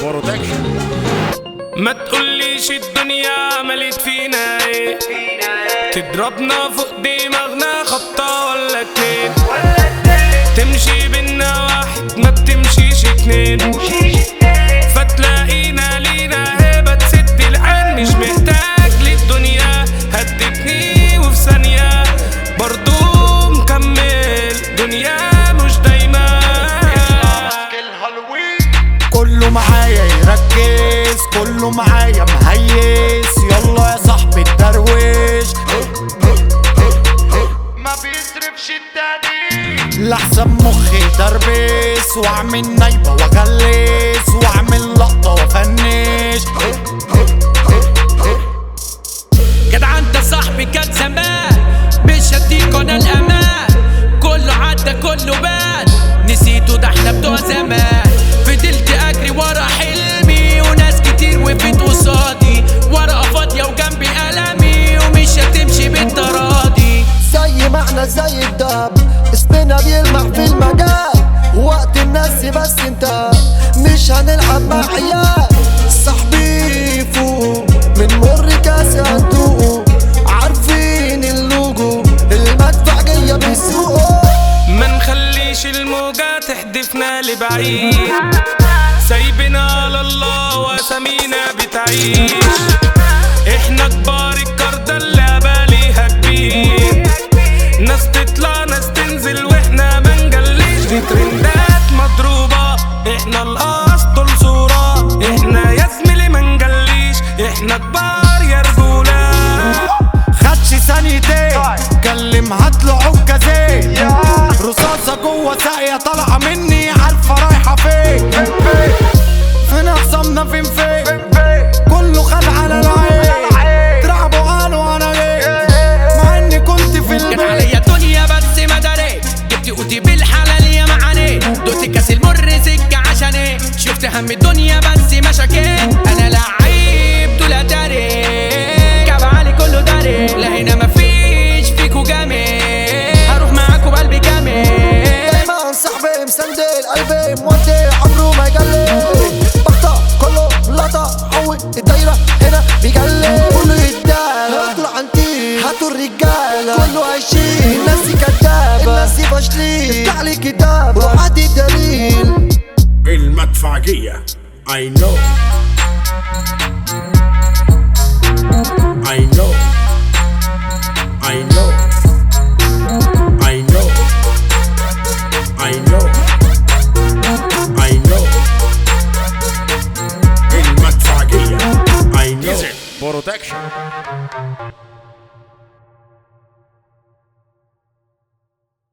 برودكشن ما تقوليش الدنيا عملت فينا ايه تضربنا فوق دماغنا خبطة ولا اتنين تمشي بينا واحد ما بتمشيش اتنين فتلاقينا لينا هبة تسد العين مش محتاج للدنيا هدتني وفي ثانية برضو مكمل دنيا مش دايما كله معايا يركز كله معايا مهيس يلا يا صاحبي الدرويش ما بيصرفش التاني لحسن مخي دربس واعمل نايبة واغلس واعمل لقطة وافنش جدع انت صاحبي كان زمان مش هديك انا الامان كله عدى كله بان نسيته ده احنا بتوع زمان فضلت اجري ورا حلمي وناس كتير وقفت قصادي ورقه فاضيه وجنبي قلمي ومش هتمشي بالتراضي زي ما احنا زي الدهب اسمنا بيلمع في المجال وقت الناس بس انت مش هنلعب مع عيال صاحبي فوق من مر كاس هتدوقوا عارفين اللوجو المدفع جايه بيسوقوا ما نخليش الموجة تحدفنا لبعيد سايبنا على الله واسامينا بتعيش احنا كبار الكردة اللعبة ليها كبير ناس تطلع ناس تنزل واحنا ما نجليش دي ترندات مضروبة احنا الاسطول صورة احنا يا زميلي ما نجليش احنا كبار يا رجولة خدش ثانيتين كلم هاتله عكازين رصاصة جوه ساقية طالعة مني عارفة رايحة فين فين خصمنا فين فين كله خد على العين ترعبوا قالوا انا جيت مع اني كنت في كان البيت عليا دنيا بس ما دريت جبت قوتي بالحلال يا معاني دوت كاس المر سكة عشان ايه شفت هم الدنيا بس ما شكيت انا لعيب دول داري كعب علي كله داري لا هنا مفيش فيكو جامد هروح معاكوا بقلبي جامد دايما صاحبي مسندل قلبي مودي عمره ما يقلي بخطة كله لقطة حول الدايرة هنا بيقلي كله يتداهى هاتوا العنتيل هاتوا الرجالة كله عايشين الناس كدابة الناس فاشلين افتح لي كتاب وعادي الدليل المدفعجية I know I know I know I know I know I know المدفعجية I know برودكشن